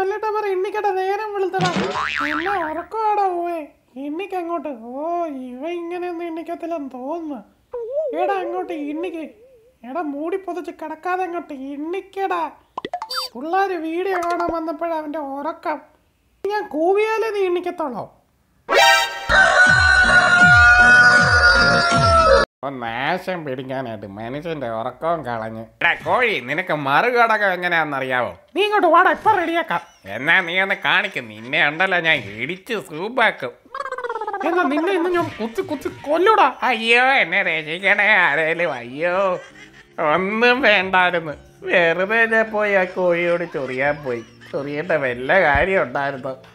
നല്ലിട്ട് പറ എണ്ണിക്കട്ടെ നേരം വെളുത്തടാ എന്നെ ഉറക്കമാടാ പോവേ എണ്ണിക്ക് അങ്ങോട്ട് ഓ ഇവ ഇങ്ങനെയൊന്നും എണ്ണിക്കത്തില്ലെന്ന് തോന്നുന്നു എടാ അങ്ങോട്ട് എണ്ണിക്ക് എടാ മൂടി പൊതച്ച് കിടക്കാതെ അങ്ങോട്ട് എണ്ണിക്കടാ പിള്ളേര് വീഡിയോ കാണാൻ വന്നപ്പോഴാ അവന്റെ ഉറക്കം ഞാൻ കൂവിയാലേ നീ എണ്ണിക്കത്തോളോ നാശം പിടിക്കാനായിട്ട് മനുഷ്യന്റെ ഉറക്കവും കളഞ്ഞ് എടാ കോഴി നിനക്ക് മറുകടകം എങ്ങനെയാണെന്നറിയാവോ നീ ഇങ്ങോട്ട് വാടാ ഇപ്പൊ റെഡിയാക്കാം എന്നാ നീ ഒന്ന് കാണിക്കും നിന്നെ ഉണ്ടല്ലോ ഞാൻ ഇടിച്ച് സൂപ്പാക്കും എന്നാ നിന്നെ ഇന്ന് ഞാൻ കുത്തി കുത്തി കൊല്ലൂടാ അയ്യോ എന്നെ രക്ഷിക്കണേ ആരേലും അയ്യോ ഒന്നും വേണ്ടായിരുന്നു വെറുതെ ഞാൻ പോയി ആ കോഴിയോട് ചൊറിയാൻ പോയി ചൊറിയേണ്ട വല്ല കാര്യം ഉണ്ടായിരുന്നു